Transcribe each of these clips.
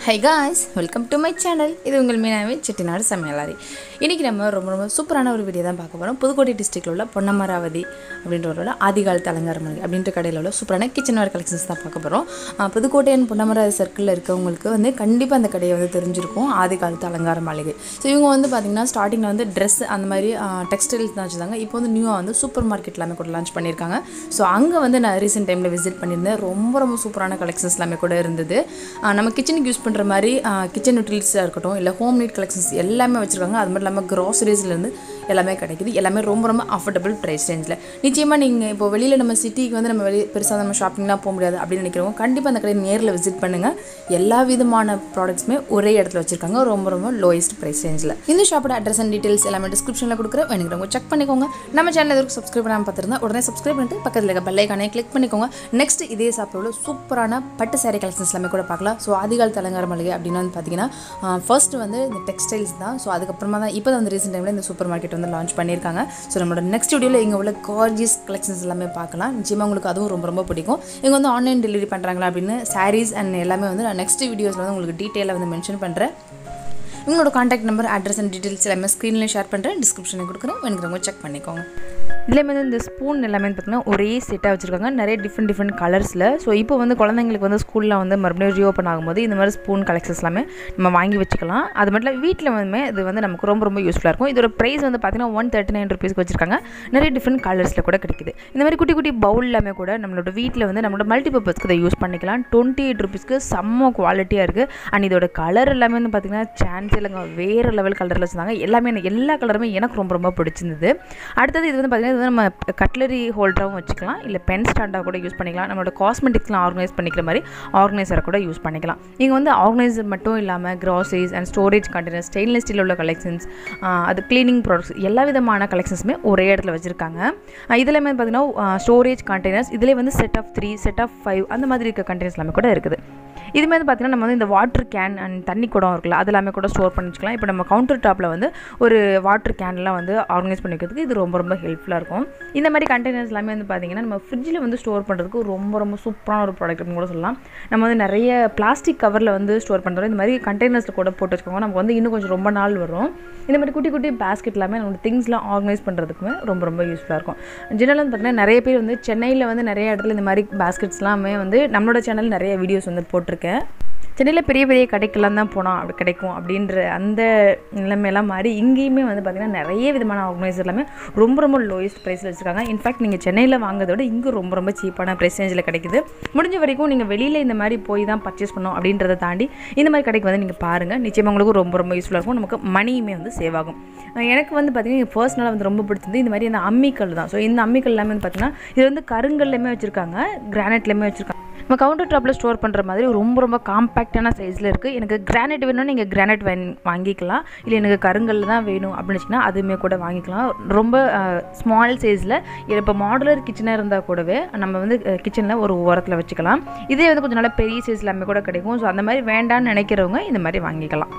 high guys welcome to my channel இது உங்கள் மீனாவே செட்டிநாடு சமையலாரி இன்றைக்கி நம்ம ரொம்ப ரொம்ப சூப்பரான ஒரு வீடியோ தான் பார்க்க போகிறோம் புதுக்கோட்டை டிஸ்ட்ரிக்டில் உள்ள பொன்னமராவதி அப்படின்றவரோட ஆதிகாலத்து அலங்கார மளிகை அப்படின்ற கடையில் உள்ள சூப்பரான கிச்சன் வேர் கலெக்ஷன்ஸ் தான் பார்க்க போகிறோம் புதுக்கோட்டை அண்ட் பொன்னமராவதி சர்க்கிளில் இருக்கவங்களுக்கு வந்து கண்டிப்பாக அந்த கடையை வந்து தெரிஞ்சிருக்கும் ஆதிகாலத்து அலங்கார மளிகை ஸோ இவங்க வந்து பார்த்திங்கன்னா ஸ்டார்டிங்கில் வந்து ட்ரெஸ் அந்த மாதிரி டெக்ஸ்டைல்ஸ் தான் வச்சுருந்தாங்க இப்போ வந்து நியூவாக வந்து சூப்பர் மார்க்கெட் எல்லாமே கூட லான்ச் பண்ணியிருக்காங்க ஸோ அங்கே வந்து நான் ரீசெண்ட் டைமில் விசிட் பண்ணியிருந்தேன் ரொம்ப ரொம்ப சூப்பரான கலெக்ஷன்ஸ் எல்லாமே கூட இருந்தது ஆஹ் நம்ம கிச்சனுக்கு யூஸ் பண்ணுற மாதிரி கிச்சன் யூட்டிலிட்டிஸாக இருக்கட்டும் இல்லை ஹோம் நீட் கலெக்ஷன்ஸ் எல்லாமே வச்சுருக்காங்க அது மட்டும் இல்லாமல் க்ராசரிஸ்லேருந்து எல்லாமே கிடைக்குது எல்லாமே ரொம்ப ரொம்ப அஃபோர்டபுள் ப்ரைஸ் ரேஞ்சில் நிச்சயமாக நீங்கள் இப்போ வெளியில் நம்ம சிட்டிக்கு வந்து நம்ம வெளியே பெருசாக நம்ம ஷாப்பிங்லாம் போக முடியாது அப்படின்னு நினைக்கிறவங்க கண்டிப்பாக அந்த கடையை நேரில் விசிட் பண்ணுங்கள் எல்லா விதமான ப்ராடக்ட்ஸுமே ஒரே இடத்துல வச்சுருக்காங்க ரொம்ப ரொம்ப லோயஸ்ட் ப்ரைஸ் ரேஞ்சில் இந்த ஷாப்போட அட்ரஸ் அண்ட் டீட்டெயில்ஸ் எல்லாமே டிஸ்கிரிப்ஷனில் கொடுக்குறேன் வேணுங்கிறவங்க செக் பண்ணிக்கோங்க நம்ம சேனல் எதுக்கு சப்ஸ்கிரைப் பண்ணாமல் பார்த்துருந்தா உடனே சப்ஸ்கிரைப் பண்ணிட்டு பக்கத்தில் இருக்க பெல்லைக்கானே கிளிக் பண்ணிக்கோங்க நெக்ஸ்ட் இதே ஷாப்பில் சூப்பரான பட்டு saree கலெக்ஷன்ஸ் எல்லாமே கூட பார்க்கலாம் ஸோ ஆதிகால அலங்கார மளிகை அப்படின்னு வந்து பார்த்தீங்கன்னா ஃபர்ஸ்ட் வந்து இந்த டெக்ஸ்டைல்ஸ் தான் ஸோ அதுக்கப்புறமா தான் இப்போ தான் வந்து ரீசெண்ட் டைமில் இந்த சூப்பர் மார்க்கெட் வந்து லான்ச் பண்ணியிருக்காங்க ஸோ நம்மளோட நெக்ஸ்ட் வீடியோவில் இங்கே உள்ள கார்ஜியஸ் கலெக்ஷன்ஸ் எல்லாமே பார்க்கலாம் நிச்சயமாக உங்களுக்கு அதுவும் ரொம்ப ரொம்ப பிடிக்கும் இவங்க வந்து ஆன்லைன் டெலிவரி பண்ணுறாங்களா அப்படின்னு சாரீஸ் அண்ட் எல்லாமே வந்து நான் நெக்ஸ்ட் வீடியோஸில் வந்து உங்களுக்கு டீட்டெயிலாக வந்து மென்ஷன் பண்ணுறேன் உங்களோட contact number address and details எல்லாமே ஸ்க்ரீனில் ஷேர் பண்ணுறேன் டிஸ்கிரிப்ஷனில் கொடுக்குறேன் வேணுங்கிறவங்க செக் பண்ணிக்கோங்க இதில் வந்து இந்த ஸ்பூன் எல்லாமே பார்த்திங்கன்னா ஒரே செட்டாக வச்சுருக்காங்க நிறைய டிஃப்ரெண்ட் டிஃப்ரெண்ட் கலர்ஸில் ஸோ இப்போ வந்து குழந்தைங்களுக்கு வந்து ஸ்கூலில் வந்து மறுபடியும் ரீஓப்பன் ஆகும்போது இந்த மாதிரி ஸ்பூன் கலெக்ஷன்ஸ் எல்லாமே நம்ம வாங்கி வச்சுக்கலாம் அது மட்டும் இல்லை வீட்டில் வந்து இது வந்து நமக்கு ரொம்ப ரொம்ப யூஸ்ஃபுல்லாக இருக்கும் இதோட ப்ரைஸ் வந்து பார்த்திங்கன்னா ஒன் தேர்ட்டி நைன் ருபீஸ்க்கு வச்சுருக்காங்க நிறைய டிஃப்ரெண்ட் கலர்ஸில் கூட கிடைக்குது இந்த மாதிரி குட்டி குட்டி பவுல் எல்லாமே கூட நம்மளோட வீட்டில் வந்து நம்மளோட மல்டிபர்பஸ்க்கு இதை யூஸ் பண்ணிக்கலாம் டுவெண்ட்டி எயிட் ருபீஸ்க்கு செம்ம குவாலிட்டியாக இருக்குது அண்ட் இதோட கலர் எல்லாமே வந்து பார்த்திங்கன்னா சான்ஸ் இல்லைங்க வேறு லெவல் கலரில் வச்சுருந்தாங்க எல்லாமே எனக்கு எல்லா கலருமே எனக்கு ரொம்ப ரொம்ப பிடிச்சிருந்தது அடுத்தது இது வந்து பார்த்திங்கன்னா இது வந்து நம்ம கட்லரி ஹோல்டராகவும் வச்சுக்கலாம் இல்லை பென் ஸ்டாண்டாக கூட யூஸ் பண்ணிக்கலாம் நம்மளோட காஸ்மெட்டிக்ஸ்லாம் ஆர்கனைஸ் பண்ணிக்கிற மாதிரி ஆர்கனைசரை கூட யூஸ் பண்ணிக்கலாம் இங்கே வந்து ஆர்கனைசர் மட்டும் இல்லாமல் groceries and storage container stainless steel உள்ள கலெக்ஷன்ஸ் அது க்ளீனிங் ப்ராடக்ட்ஸ் எல்லா விதமான கலெக்ஷன்ஸுமே ஒரே இடத்துல வச்சுருக்காங்க இதில் வந்து பார்த்திங்கன்னா ஸ்டோரேஜ் கண்டெய்னர்ஸ் இதிலே வந்து set of three set of five அந்த மாதிரி இருக்க கண்டெய்னர்ஸ் எல்லாமே கூட இருக்குது இதுமாதிரி வந்து பார்த்திங்கன்னா நம்ம வந்து இந்த வாட்டர் கேன் அண்ட் தண்ணி குடம் இருக்குல்ல அது எல்லாமே கூட ஸ்டோர் பண்ணி வச்சுக்கலாம் இப்போ நம்ம கவுண்டர் டாப்பில் வந்து ஒரு வாட்டர் கேன்லாம் வந்து ஆர்கனைஸ் பண்ணி வைக்கிறதுக்கு இது ரொம்ப ரொம்ப ஹெல்ப்ஃபுல்லாக இருக்கும் இந்த மாதிரி கண்டெய்னர்ஸ் எல்லாமே வந்து பார்த்திங்கன்னா நம்ம ஃப்ரிட்ஜில் வந்து ஸ்டோர் பண்ணுறதுக்கு ரொம்ப ரொம்ப சூப்பரான ஒரு ப்ராடக்ட் கூட சொல்லலாம் நம்ம வந்து நிறைய பிளாஸ்டிக் கவரில் வந்து ஸ்டோர் பண்ணுறோம் இந்த மாதிரி கண்டெய்னர்ஸில் கூட போட்டு வச்சுக்கோங்க நமக்கு வந்து இன்னும் கொஞ்சம் ரொம்ப நாள் வரும் இந்த மாதிரி குட்டி குட்டி பேஸ்கெட் எல்லாமே நம்மளோட திங்ஸ்லாம் ஆர்கனைஸ் பண்ணுறதுக்குமே ரொம்ப ரொம்ப யூஸ்ஃபுல்லாக இருக்கும் ஜெனரல் வந்து பார்த்திங்கன்னா நிறைய பேர் வந்து சென்னையில் வந்து நிறைய இடத்துல இந்த மாதிரி பேஸ்கெட்ஸ்லாமே வந்து நம்மளோட சேனல் நிறைய வீடியோஸ் வந்து போட்டிருக்கேன் சென்னையில் பெரிய பெரிய கடைக்கெல்லாம் தான் போனோம் அப்படி கிடைக்கும் அப்படின்ற அந்த நிலைமையெல்லாம் மாறி இங்கேயுமே வந்து பார்த்திங்கன்னா நிறைய விதமான ஆர்கனைசர் எல்லாமே ரொம்ப ரொம்ப லோயஸ்ட் ப்ரைஸில் வச்சுருக்காங்க இன்ஃபேக்ட் நீங்கள் சென்னையில் வாங்குறத விட இங்கே ரொம்ப ரொம்ப சீப்பான ப்ரைஸ் ரேஞ்சில் கிடைக்குது முடிஞ்ச வரைக்கும் நீங்கள் வெளியில் இந்த மாதிரி போய் தான் பர்ச்சேஸ் பண்ணோம் அப்படின்றத தாண்டி இந்த மாதிரி கடைக்கு வந்து நீங்கள் பாருங்கள் நிச்சயமாக உங்களுக்கு ரொம்ப ரொம்ப யூஸ்ஃபுல்லாக இருக்கும் நமக்கு மணியுமே வந்து சேவ் ஆகும் எனக்கு வந்து பார்த்திங்கன்னா பர்சனலாக வந்து ரொம்ப பிடிச்சது இந்த மாதிரி அந்த அம்மிக்கல் தான் ஸோ இந்த அம்மிக்கல் எல்லாமே வந்து பார்த்திங்கன்னா இது வந்து கருங்கல்லையுமே வச்சுருக்காங்க கிரானைட்லேயுமே வச்சுருக்காங்க நம்ம கவுண்டர் டாப்பில் ஸ்டோர் பண்ணுற மாதிரி ரொம்ப ரொம்ப காம்பேக்டான சைஸில் இருக்குது எனக்கு கிரானைட் வேணும்னா நீங்கள் கிரானைட் வாங்கிக்கலாம் இல்லை எனக்கு கருங்கல் தான் வேணும் அப்படின்னு வச்சுன்னா அதுவுமே கூட வாங்கிக்கலாம் ரொம்ப ஸ்மால் சைஸில் இப்போ மாடுலர் கிச்சனாக இருந்தால் கூடவே நம்ம வந்து கிச்சனில் ஒரு ஓரத்தில் வச்சுக்கலாம் இதே வந்து கொஞ்சம் நல்லா பெரிய சைஸ் எல்லாமே கூட கிடைக்கும் ஸோ அந்த மாதிரி வேண்டாம்னு நினைக்கிறவங்க இந்த மாதிரி வாங்கிக்கலாம்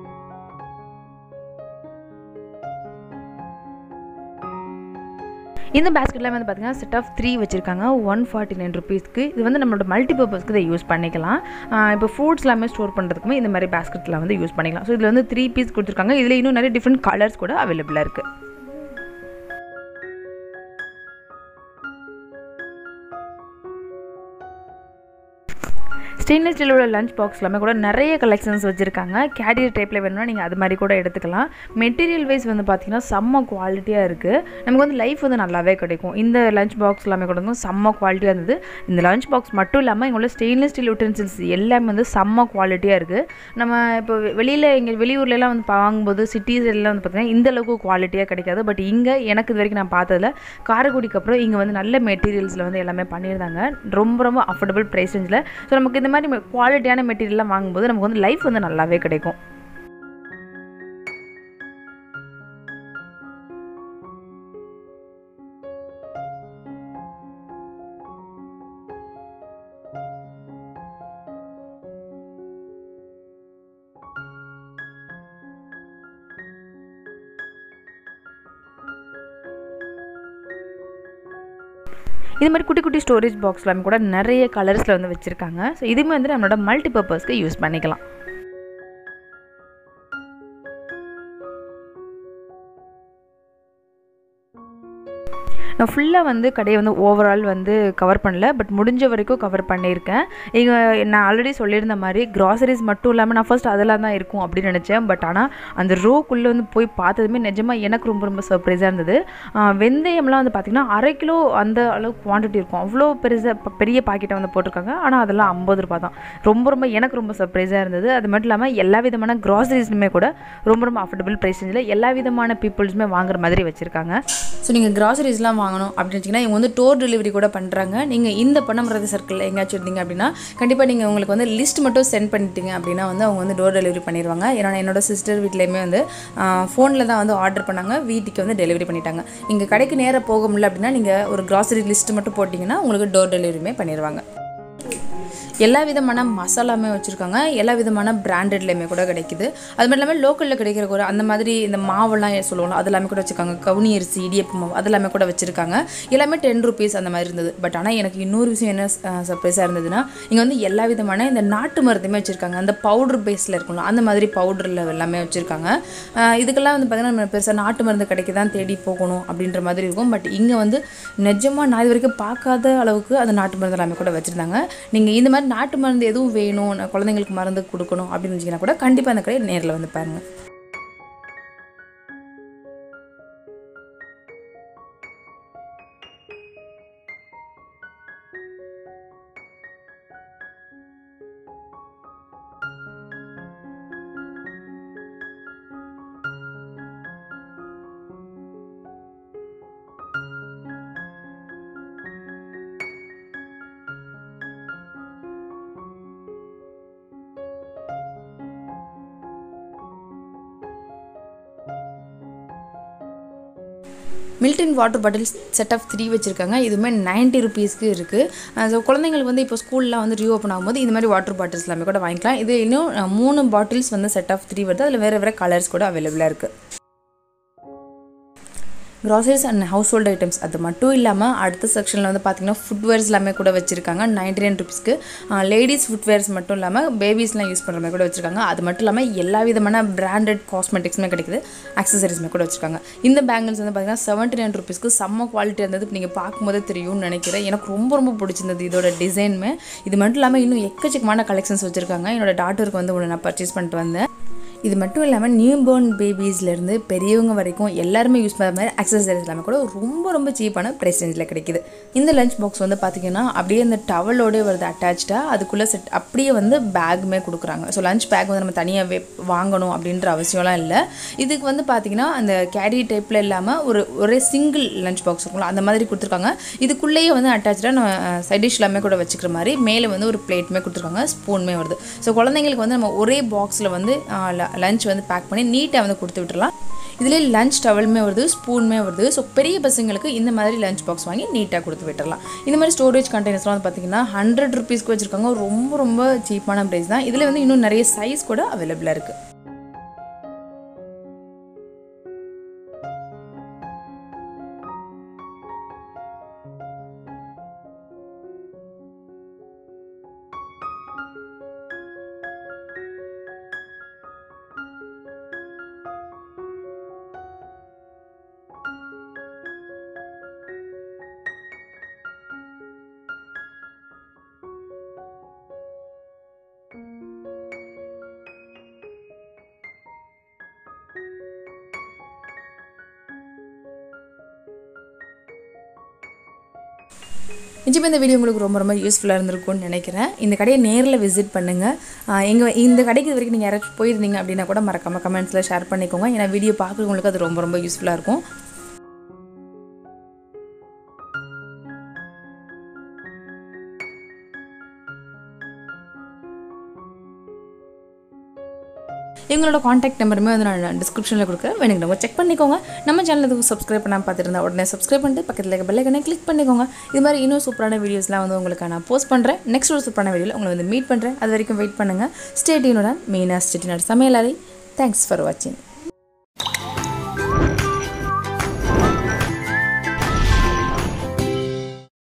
இந்த பேஸ்கெட்லாம் வந்து பார்த்திங்கன்னா செட் ஆஃப் த்ரீ வச்சுருக்காங்க ஒன் ஃபார்ட்டி நைன் ருபீஸ்க்கு இது வந்து நம்மளோட மல்டிபர்பஸ்க்கு இதை யூஸ் பண்ணிக்கலாம் இப்போ ஃப்ரூட்ஸ் எல்லாமே ஸ்டோர் பண்ணுறதுக்குமே இந்த மாதிரி பேஸ்கெட்டில் வந்து யூஸ் பண்ணிக்கலாம் ஸோ இதில் வந்து த்ரீ பீஸ் கொடுத்துருக்காங்க இதில் இன்னும் நிறைய டிஃப்ரெண்ட் கலர்ஸ் கூட அவைலபிளாக இருக்குது ஸ்டெயின்லெஸ் ஸ்டீலோட லஞ்ச் பாக்ஸ் எல்லாமே கூட நிறைய கலெக்ஷன்ஸ் வச்சுருக்காங்க கேரியர் டைப்பில் வேணும்னா நீங்கள் அது மாதிரி கூட எடுத்துக்கலாம் மெட்டீரியல் வைஸ் வந்து பார்த்தீங்கன்னா செம்ம குவாலிட்டியாக இருக்குது நமக்கு வந்து லைஃப் வந்து நல்லாவே கிடைக்கும் இந்த லஞ்ச் பாக்ஸ் எல்லாமே கூட வந்து செம்ம குவாலிட்டியாக இருந்தது இந்த லஞ்ச் பாக்ஸ் மட்டும் இல்லாமல் எங்களோட ஸ்டெயின்லெஸ் ஸ்டீல் யூட்டன்சில்ஸ் எல்லாமே வந்து செம்ம குவாலிட்டியாக இருக்குது நம்ம இப்போ வெளியில் எங்கள் வெளியூர்லலாம் வந்து வாங்கும்போது சிட்டிஸ் எல்லாம் வந்து பார்த்திங்கன்னா இந்த அளவுக்கு குவாலிட்டியாக கிடைக்காது பட் இங்கே எனக்கு இது வரைக்கும் நான் பார்த்ததில் காரைக்குடிக்கு அப்புறம் இங்கே வந்து நல்ல மெட்டீரியல்ஸில் வந்து எல்லாமே பண்ணியிருந்தாங்க ரொம்ப ரொம்ப அஃபோர்டபுள் ப்ரைஸ் ரேஞ்சில் ஸோ நமக்கு இந்த மாதிரி குவாலிட்டியான மெட்டீரியல்லாம் வாங்கும்போது நமக்கு வந்து லைஃப் வந்து நல்லாவே கிடைக்கும் இது மாதிரி குட்டி குட்டி ஸ்டோரேஜ் பாக்ஸ்லாம் கூட நிறைய கலர்ஸில் வந்து வச்சுருக்காங்க ஸோ இதுவுமே வந்து நம்மளோட மல்டி பர்பஸ்க்கு யூஸ் பண்ணிக்கலாம் நான் ஃபுல்லாக வந்து கடையை வந்து ஓவரால் வந்து கவர் பண்ணல பட் முடிஞ்ச வரைக்கும் கவர் பண்ணியிருக்கேன் இங்கே நான் ஆல்ரெடி சொல்லியிருந்த மாதிரி க்ராசரிஸ் மட்டும் இல்லாமல் நான் ஃபர்ஸ்ட் அதெல்லாம் தான் இருக்கும் அப்படின்னு நினச்சேன் பட் ஆனால் அந்த ரோக்குள்ளே வந்து போய் பார்த்ததுமே நிஜமாக எனக்கு ரொம்ப ரொம்ப சர்ப்ரைஸாக இருந்தது ஆஹ் வெந்தயம்லாம் வந்து பார்த்திங்கன்னா அரை கிலோ அந்த அளவு குவான்டிட்டி இருக்கும் அவ்வளோ பெருசாக பெரிய பாக்கெட்டை வந்து போட்டிருக்காங்க ஆனால் அதெல்லாம் ஐம்பது ரூபா தான் ரொம்ப ரொம்ப எனக்கு ரொம்ப சர்ப்ரைஸாக இருந்தது அது மட்டும் இல்லாமல் எல்லா விதமான க்ராசரிஸுமே கூட ரொம்ப ரொம்ப அஃபோர்டபுள் ப்ரைஸ் ரேஞ்சில் எல்லா விதமான பீப்புள்ஸுமே வாங்குற மாதிரி வச்சுருக்காங்க ஸோ நீங்கள் க்ராசரிஸ்லாம் வாங்கணும் அப்படின்னு வச்சிங்கன்னா இவங்க வந்து டோர் டெலிவரி கூட பண்ணுறாங்க நீங்கள் இந்த பணமரது சர்க்கிளில் எங்கேயாச்சும் இருந்தீங்க அப்படின்னா கண்டிப்பாக நீங்கள் உங்களுக்கு வந்து லிஸ்ட் மட்டும் சென்ட் பண்ணிட்டீங்க அப்படின்னா வந்து அவங்க வந்து டோர் டெலிவரி பண்ணிடுவாங்க ஏன்னா என்னோட சிஸ்டர் வீட்லேயுமே வந்து ஃபோனில் தான் வந்து ஆர்டர் பண்ணாங்க வீட்டுக்கு வந்து டெலிவரி பண்ணிட்டாங்க நீங்கள் கடைக்கு நேராக போக முடியல அப்படின்னா நீங்கள் ஒரு க்ராசரி லிஸ்ட் மட்டும் போட்டிங்கன்னா உங்களுக்கு டோர் டெலிவரியுமே பண்ணிடுவாங்க எல்லா விதமான மசாலாமே வச்சுருக்காங்க எல்லா விதமான பிராண்டட்லேயுமே கூட கிடைக்குது அது மட்டும் இல்லாமல் லோக்கலில் கிடைக்கிற கூட அந்த மாதிரி இந்த மாவெல்லாம் சொல்லுவோம் அது எல்லாமே கூட வச்சுருக்காங்க கவுனி அரிசி இடியப்பு மாவு அது எல்லாமே கூட வச்சுருக்காங்க எல்லாமே டென் ருபீஸ் அந்த மாதிரி இருந்தது பட் ஆனால் எனக்கு இன்னொரு விஷயம் என்ன சர்ப்ரைஸாக இருந்ததுன்னா இங்கே வந்து எல்லா விதமான இந்த நாட்டு மருந்துமே வச்சுருக்காங்க அந்த பவுடர் பேஸில் இருக்கும்ல அந்த மாதிரி பவுடரில் எல்லாமே வச்சுருக்காங்க இதுக்கெல்லாம் வந்து பார்த்திங்கன்னா நம்ம பெருசாக நாட்டு மருந்து கடைக்கு தான் தேடி போகணும் அப்படின்ற மாதிரி இருக்கும் பட் இங்கே வந்து நிஜமாக நான் இது வரைக்கும் பார்க்காத அளவுக்கு அந்த நாட்டு மருந்து எல்லாமே கூட வச்சுருந்தாங்க நீங்கள் இந்த மாதிரி நாட்டு மருந்து எதுவும் வேணும் நான் குழந்தைங்களுக்கு மருந்து கொடுக்கணும் அப்படின்னு வச்சிங்கன்னா கூட கண்டிப்பாக அந்த கடையை நேரில் வந்து பாருங்கள் Milton water bottles set of three வச்சுருக்காங்க இதுவுமே நைன்ட்டி ருபீஸ்க்கு இருக்குது ஸோ குழந்தைங்களுக்கு வந்து இப்போ ஸ்கூல்லாம் வந்து ரீஓப்பன் ஆகும்போது இந்த மாதிரி வாட்டர் பாட்டில்ஸ் எல்லாமே கூட வாங்கிக்கலாம் இது இன்னும் அஹ், மூணு பாட்டில்ஸ் வந்து செட் ஆஃப் த்ரீ வருது அதில் வேறு வேறு கலர்ஸ் கூட அவைலபிளாக இருக்குது groceries and household items அது மட்டும் இல்லாமல் அடுத்த செக்ஷனில் வந்து பார்த்திங்கன்னா ஃபுட்வேர்ஸ் எல்லாமே கூட வச்சுருக்காங்க நைன்டி நைன் ருபீஸ்க்கு லேடிஸ் ஃபுட்வேர்ஸ் மட்டும் இல்லாமல் பேபிஸ்லாம் யூஸ் பண்ணுற மாதிரி கூட வச்சுருக்காங்க அது மட்டும் இல்லாமல் எல்லா விதமான பிராண்டட் காஸ்மெட்டிக்ஸுமே கிடைக்குது அக்சசரிஸ்மே கூட வச்சுருக்காங்க இந்த பேங்கிள்ஸ் வந்து பார்த்திங்கன்னா செவன்ட்டி நைன் ருபீஸ்க்கு செம்ம குவாலிட்டி இருந்தது இப்போ நீங்கள் பார்க்கும்போதே தெரியும்னு நினைக்கிறேன் எனக்கு ரொம்ப ரொம்ப பிடிச்சிருந்தது இதோட டிசைனுமே இது மட்டும் இல்லாமல் இன்னும் எக்கச்சக்கமான கலெக்ஷன்ஸ் வச்சுருக்காங்க என்னோட டாட்டருக்கு வந்து ஒன்று நான் பர்ச்சேஸ் பண்ணிட்டு வந்தேன் இது மட்டும் இல்லாமல் நியூ பார்ன் பேபிஸ்லேருந்து பெரியவங்க வரைக்கும் எல்லாருமே யூஸ் பண்ணுற மாதிரி அக்சசரிஸ் எல்லாமே கூட ரொம்ப ரொம்ப சீப்பான ப்ரைஸ் ரேஞ்சில் கிடைக்குது இந்த லஞ்ச் பாக்ஸ் வந்து பார்த்திங்கன்னா அப்படியே இந்த டவலோடே வருது அட்டாச்சாக அதுக்குள்ளே செட் அப்படியே வந்து பேக்குமே கொடுக்குறாங்க ஸோ லஞ்ச் பேக் வந்து நம்ம தனியாக வாங்கணும் அப்படின்ற அவசியம்லாம் இல்லை இதுக்கு வந்து பார்த்திங்கன்னா அந்த கேரி டைப்பில் இல்லாமல் ஒரு ஒரே சிங்கிள் லஞ்ச் பாக்ஸ் இருக்கும்ல அந்த மாதிரி கொடுத்துருக்காங்க இதுக்குள்ளேயே வந்து அட்டாச்சாக நம்ம சைட் டிஷ் எல்லாமே கூட வச்சுக்கிற மாதிரி மேலே வந்து ஒரு பிளேட்டுமே கொடுத்துருக்காங்க ஸ்பூனுமே வருது ஸோ குழந்தைங்களுக்கு வந்து நம்ம ஒரே பாக்ஸில் வந்து லஞ்ச் வந்து பேக் பண்ணி நீட்டாக வந்து கொடுத்து விட்டுறலாம் இதில் லஞ்ச் டவலுமே வருது ஸ்பூனுமே வருது ஸோ பெரிய பசங்களுக்கு இந்த மாதிரி லஞ்ச் பாக்ஸ் வாங்கி நீட்டாக கொடுத்து விட்டுறலாம் இந்த மாதிரி ஸ்டோரேஜ் கண்டெய்னர்ஸ்லாம் வந்து பார்த்தீங்கன்னா ஹண்ட்ரட் ருபீஸ்க்கு வச்சுருக்காங்க ரொம்ப ரொம்ப சீப்பான ப்ரைஸ் தான் இதில் வந்து இன்னும் நிறைய சைஸ் கூட அவைலபிளாக இருக்குது நிச்சயமாக இந்த வீடியோ உங்களுக்கு ரொம்ப ரொம்ப யூஸ்ஃபுல்லாக இருந்திருக்கும்னு நினைக்கிறேன் இந்த கடையை நேரில் விசிட் பண்ணுங்கள் எங்கள் இந்த கடைக்கு இது வரைக்கும் நீங்கள் யாராச்சும் போயிருந்தீங்க அப்படின்னா கூட மறக்காமல் கமெண்ட்ஸில் ஷேர் பண்ணிக்கோங்க ஏன்னா வீடியோ பார்க்குறவங்களுக்கு அது ரொம்ப ரொம்ப யூஸ்ஃபுல்லாக இருக்கும் எங்களோட காண்டாக்ட் நம்பருமே வந்து நான் டிஸ்கிரிப்ஷனில் கொடுக்குறேன் வேணுங்கிறவங்க செக் பண்ணிக்கோங்க நம்ம சேனல் எதுவும் சப்ஸ்கிரைப் பண்ணாமல் பார்த்துருந்தா உடனே சப்ஸ்கிரைப் பண்ணிட்டு பக்கத்தில் இருக்க பெல்லைக்கனை கிளிக் பண்ணிக்கோங்க இது மாதிரி இன்னும் சூப்பரான வீடியோஸ்லாம் வந்து உங்களுக்கு நான் போஸ்ட் பண்ணுறேன் நெக்ஸ்ட் ஒரு சூப்பரான வீடியோவில் உங்களை வந்து மீட் பண்ணுறேன் அது வரைக்கும் வெயிட் பண்ணுங்கள் ஸ்டேடியனோட மெயினாக ஸ்டேட்டினோட சமையலாரி தேங்க்ஸ் ஃபார் வாட்சிங்